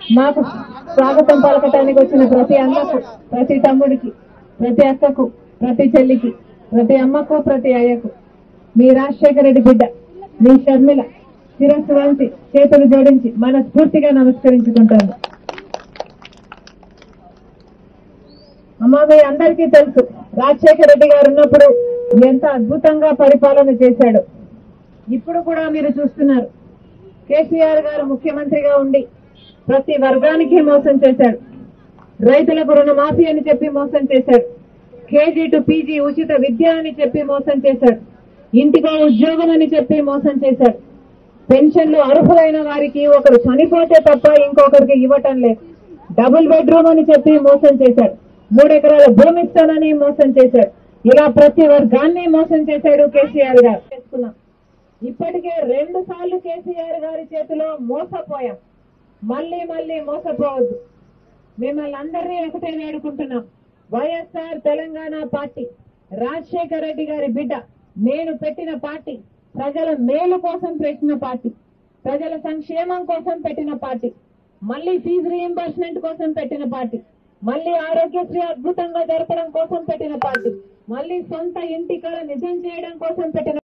మాకు స్వాగతం పలకటానికి వచ్చిన ప్రతి అన్నకు ప్రతి తమ్ముడికి ప్రతి అక్కకు ప్రతి చెల్లికి ప్రతి అమ్మకు ప్రతి అయ్యకు మీ రాజశేఖర రెడ్డి బిడ్డ మీ షర్మిల శిరస్సు వంచి చేతులు జోడించి మనస్ఫూర్తిగా నమస్కరించుకుంటాను అమ్మా మీ అందరికీ తెలుసు రాజశేఖర రెడ్డి గారు ఉన్నప్పుడు ఎంత అద్భుతంగా పరిపాలన చేశాడు ఇప్పుడు కూడా మీరు చూస్తున్నారు కేసీఆర్ గారు ముఖ్యమంత్రిగా ఉండి ప్రతి వర్గానికి మోసం చేశాడు రైతులకు రుణమాఫీ అని చెప్పి మోసం చేశాడు కేజీ టు పీజీ ఉచిత విద్య అని చెప్పి మోసం చేశాడు ఇంటికో ఉద్యోగం అని చెప్పి మోసం చేశాడు పెన్షన్లు అర్హులైన వారికి ఒకరు చనిపోతే తప్ప ఇంకొకరికి ఇవ్వటం లేదు డబుల్ బెడ్రూమ్ అని చెప్పి మోసం చేశాడు మూడెకరాల భూమి ఇస్తానని మోసం చేశాడు ఇలా ప్రతి వర్గాన్ని మోసం చేశాడు కేసీఆర్ గారు చేసుకున్నాం ఇప్పటికే రెండు సార్లు కేసీఆర్ గారి చేతిలో మోసపోయాం మళ్ళీ మళ్ళీ మోసపోవద్దు మిమ్మల్ని అందరినీ ఒకటే వేడుకుంటున్నాం వైఎస్ఆర్ తెలంగాణ పార్టీ రాజశేఖర రెడ్డి గారి బిడ్డ నేను పెట్టిన పార్టీ ప్రజల మేలు కోసం పెట్టిన పార్టీ ప్రజల సంక్షేమం కోసం పెట్టిన పార్టీ మళ్ళీ ఫీజు రీఎంబర్స్మెంట్ కోసం పెట్టిన పార్టీ మళ్ళీ ఆరోగ్యశ్రీ అద్భుతంగా జరపడం కోసం పెట్టిన పార్టీ మళ్ళీ సొంత ఇంటి కళ నిజం చేయడం కోసం పెట్టిన